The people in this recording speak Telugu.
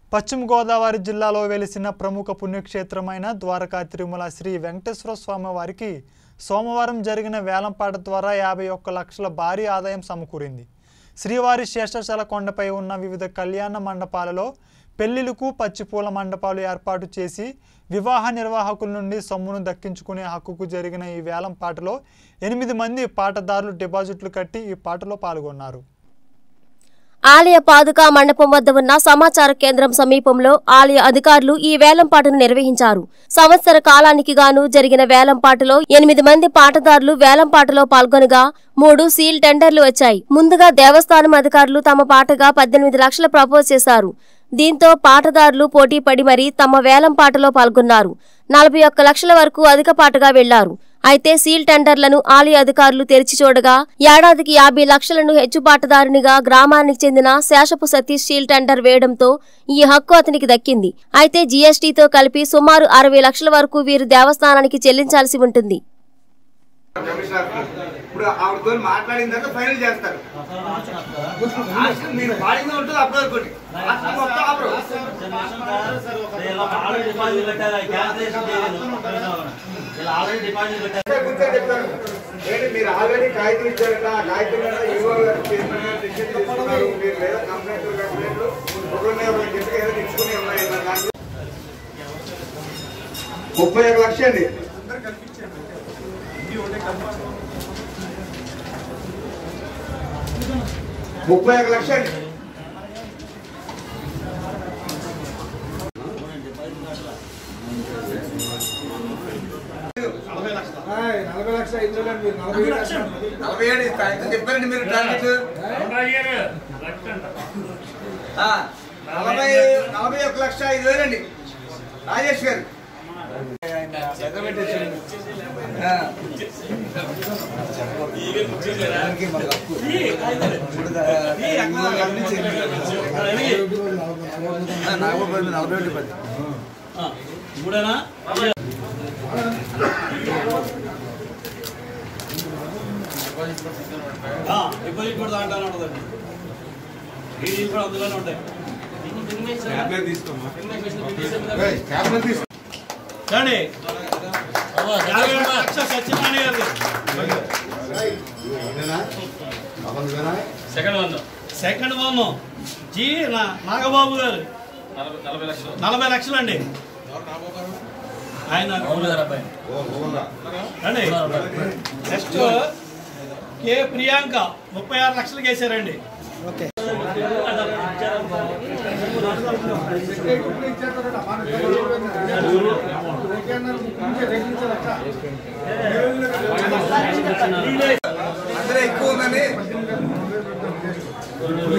పశ్చిమ గోదావరి జిల్లాలో వెలిసిన ప్రముఖ పుణ్యక్షేత్రమైన ద్వారకా తిరుమల శ్రీ వెంకటేశ్వర స్వామి వారికి సోమవారం జరిగిన వేలంపాట ద్వారా యాభై ఒక్క లక్షల భారీ ఆదాయం సమకూరింది శ్రీవారి శేషాచల కొండపై ఉన్న వివిధ కళ్యాణ మండపాలలో పెళ్లిళ్లకు పచ్చిపూల మండపాలు ఏర్పాటు చేసి వివాహ నిర్వాహకుల నుండి సొమ్మును దక్కించుకునే హక్కుకు జరిగిన ఈ వేలం పాటలో ఎనిమిది మంది పాటదారులు డిపాజిట్లు కట్టి ఈ పాటలో పాల్గొన్నారు ఆలయ పాదుకా మండపం వద్ద ఉన్న సమాచార కేంద్రం సమీపంలో ఆలయ అధికారులు ఈ వేలంపాటను నిర్వహించారు సంవత్సర కాలానికి గాను జరిగిన వేలంపాటలో ఎనిమిది మంది పాటదారులు వేలంపాటలో పాల్గొనగా మూడు సీల్ టెండర్లు వచ్చాయి ముందుగా దేవస్థానం అధికారులు తమ పాటగా పద్దెనిమిది లక్షల ప్రపోజ్ చేశారు దీంతో పాటదారులు పోటీ పడి మరీ తమ వేలం పాటలో పాల్గొన్నారు నలభై ఒక్క లక్షల వరకు అధిక పాటగా వెళ్లారు అయితే సీల్ టెండర్లను ఆలయ అధికారులు తెరిచి చూడగా ఏడాదికి యాభై లక్షలను హెచ్చు పాటదారునిగా గ్రామానికి చెందిన శేషపు సతీష్ సీల్ టెండర్ వేయడంతో ఈ హక్కు అతనికి దక్కింది అయితే జీఎస్టీతో కలిపి సుమారు అరవై లక్షల వరకు వీరు దేవస్థానానికి చెల్లించాల్సి ఉంటుంది కమిషనర్ ఇప్పుడు ఆవిడతో మాట్లాడిన తర్వాత ఫైనల్ చేస్తారు లాస్ట్ మీరు పాడింది ఉంటుంది అప్పుడు అనుకోండి లాస్ట్ మొత్తం ఆపరు ఆల్రెడీ డిపాజిట్ పెట్టారు క్యాన్సిలేషన్ చేయలేదు ఇలా ఆల్రెడీ డిపాజిట్ పెట్టారు కూర్చొని చెప్తాను ఏంటి మీరు ఆల్రెడీ కాగితం ఇచ్చారట ఆ కాగితం మీద ఈవో గారు చైర్మన్ గారు డిసిషన్ తీసుకున్నారు మీరు లేదా కంప్లైంట్ కంప్లైంట్లు ఒకరిని ఒకరిని చెప్పి ఏదో తెచ్చుకుని ఉన్నాయి మరి దాంట్లో ముప్పై ఒక లక్ష అండి ముప్పై ఒక లక్ష అండి నలభై లక్షల ఐదు వేలు అండి మీరు నలభై ఏడు లక్షలు నలభై ఏడు కాగితం చెప్పారండి మీరు టార్గెట్ ఆ, నలభై నలభై ఒక లక్ష ఐదు వేలండి రాజేష్ గారు ఆ. మూడేనా డిపాజిట్ కూడా దాంట్లోనే ఉంటుందండి డీడీలు కూడా అందులోనే ఉంటాయి చూడండి యాభై ఒక్క లక్ష సత్యనారాయణ గారిది సెకండ్ వన్ సెకండ్ వన్ జి నా- నాగబాబు గారు నలభై లక్షలు అండి ఆయన అండి నెక్స్ట్ కే ప్రియాంక ముప్పై ఆరు లక్షలకి వేసారండి ఇప్పుడు ఇచ్చారు కదా, మన ఓకే అన్నారు ముక్కు నుంచే రెండు నుంచి లక్ష అందరూ ఎక్కువ ఉందని